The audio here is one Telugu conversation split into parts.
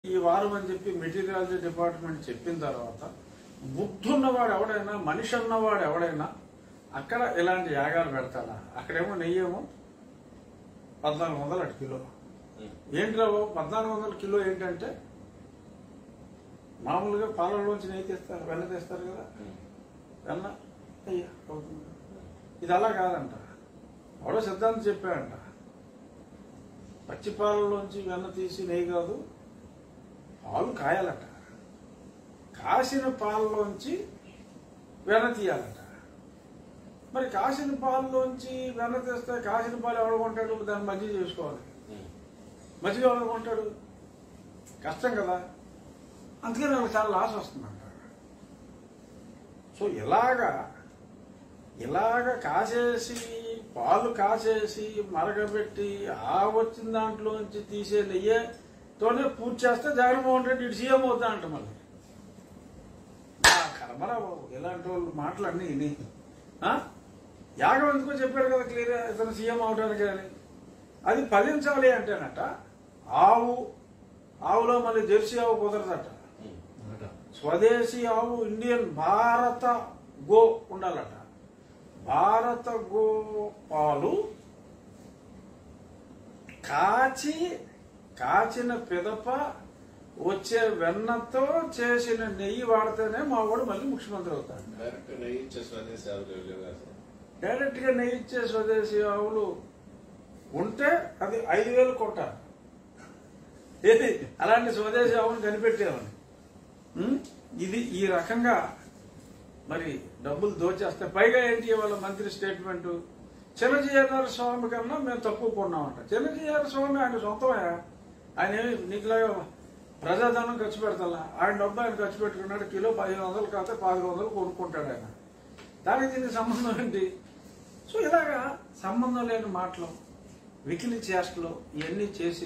ఈ వారం అని చెప్పి మెటీరియాలజీ డిపార్ట్మెంట్ చెప్పిన తర్వాత బుద్ధి ఉన్నవాడు ఎవడైనా మనిషి ఉన్నవాడు ఎవడైనా అక్కడ ఇలాంటి యాగాలు పెడతాడా అక్కడేమో నెయ్యేమో పద్నాలుగు వందలు అటు కిలో ఏంటిరా బాబు పద్నాలుగు వందల కిలో ఏంటంటే మామూలుగా పాలలోంచి నెయ్యి తీస్తారు వెన్న తీస్తారు కదా వెన్న నెయ్యి అవుతుంది ఇది అలా కాదంట ఎవడో సిద్ధాంతం చెప్పాడంట పచ్చి పాలలోంచి వెన్న తీసి నెయ్యి కాదు పాలు కాయాలట కాసిన పాలలోంచి వెన్న తీయాలట మరి కాసిన పాలలోంచి వెన్న తీస్తే కాసిన పాలు ఎవడు కొంటాడు దాన్ని మజ్జిగ చేసుకోవాలి మజ్జిగ ఎవడు కొంటాడు కష్టం కదా అందుకే నాకు చాలా లాస్ వస్తుందంట సో ఇలాగా ఇలాగ కాసేసి పాలు కాసేసి మరగబెట్టి ఆ వచ్చిన దాంట్లోంచి తీసే నెయ్యేతోనే పూర్తి చేస్తే జగన్మోహన్ రెడ్డి ఇటు సీఎం అవుతా అంట మళ్ళీ నా కర్మరా బాబు ఇలాంటి వాళ్ళు మాటలన్నీ విని ఆ? యాగం ఎందుకో చెప్పాడు కదా క్లియర్ ఇతను సీఎం అవడానికి అని అది ఫలించాలి అంటేనట ఆవు ఆవులో మళ్ళీ జెర్సీ ఆవు కుదరదట స్వదేశీ ఆవు ఇండియన్ భారత గో ఉండాలట భారత గో పాలు కాచి కాచిన పిదప వచ్చే వెన్నతో చేసిన నెయ్యి వాడితేనే మా వాడు మళ్ళీ ముఖ్యమంత్రి అవుతాడు డైరెక్ట్ నెయ్యి ఇచ్చే స్వదేశీ ఆవులు లేవు కదా సార్ డైరెక్ట్ గా నెయ్యి ఇచ్చే స్వదేశీ ఆవులు ఉంటే అది ఐదు వేలు కొంటారు ఏది అలాంటి స్వదేశీ ఆవును కనిపెట్టేవని ఉం? ఇది ఈ రకంగా మరి డబ్బులు దోచేస్తే పైగా ఏంటి వాళ్ళ మంత్రి స్టేట్మెంట్ చిన్నజీఆర్ స్వామి కన్నా మేము తక్కువ కొన్నామంట చిన్నజీఆర్ స్వామి ఆయన సొంతమయ్యా ఆయన ఏమి నీకులాగా ప్రజాధనం ఖర్చు పెడతా ఆయన డబ్బు ఆయన ఖర్చు పెట్టుకున్నాడు కిలో పదిహేను వందలు కాకపోతే పదకొండు వందలు కొనుక్కుంటాడు ఆయన దానికి దీనికి సంబంధం ఏంటి సో ఇలాగా సంబంధం లేని మాటలు వికిలి చేష్టలు ఇవన్నీ చేసి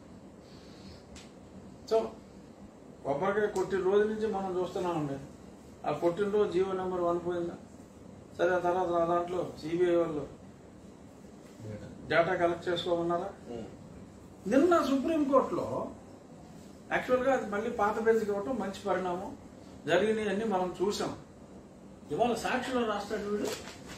సో కొబ్బరికాయ కొట్టిన రోజు నుంచి మనం చూస్తున్నామండి ఆ కొట్టిన రోజు జీవో నెంబర్ వన్ పోయిందా సరే ఆ తర్వాత ఆ దాంట్లో సిబిఐ వాళ్ళు డేటా కలెక్ట్ చేసుకోమన్నారా నిన్న సుప్రీంకోర్టులో యాక్చువల్గా అది మళ్ళీ పాత బెంచ్కి ఇవ్వటం మంచి పరిణామం జరిగినవన్నీ మనం చూసాం ఇవాళ సాక్షిలో రాస్తాడు వీడు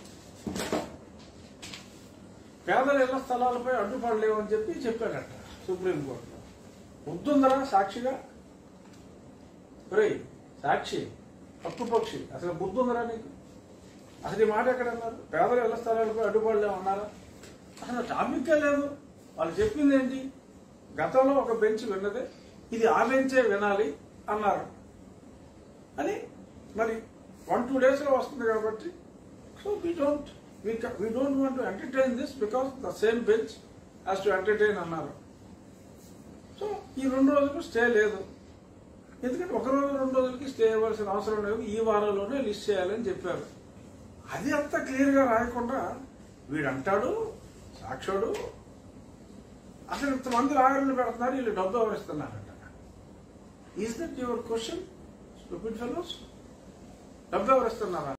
పేదల ఇళ్ల స్థలాలపై అడ్డుపడలేవు అని చెప్పి చెప్పాడట సుప్రీంకోర్టులో బుద్ధుందరా సాక్షిగా ఒరేయ్ సాక్షి పక్షి అసలు బుద్ధుందరా నీకు అసలు ఈ మాట ఎక్కడ అన్నారు పేదల ఇళ్ల స్థలాలపై అడ్డుపడలేము అన్నారా అసలు టాపిక్కే లేదు వాళ్ళు చెప్పింది ఏంటి గతంలో ఒక బెంచ్ విన్నదే ఇది ఆ బెంచే వినాలి అన్నారు అని మరి వన్ టూ డేస్ లో వస్తుంది కాబట్టి so we don't we don't want to entertain this because the same bench has to entertain అన్నారు సో ఈ రెండు రోజులు స్టే లేదు ఎందుకంటే ఒక రోజు రెండు రోజులకి స్టే ఇవ్వాల్సిన అవసరం లేదు ఈ వారంలోనే లిస్ట్ చేయాలని చెప్పారు అది అంత క్లియర్ గా రాయకుండా వీడు అంటాడు సాక్షుడు అసలు ఇంతమంది లాగర్లు పెడుతున్నారు వీళ్ళు డబ్బు ఎవరిస్తున్నారంట is that your question stupid fellows డబ్బు ఎవరిస్తున్నారా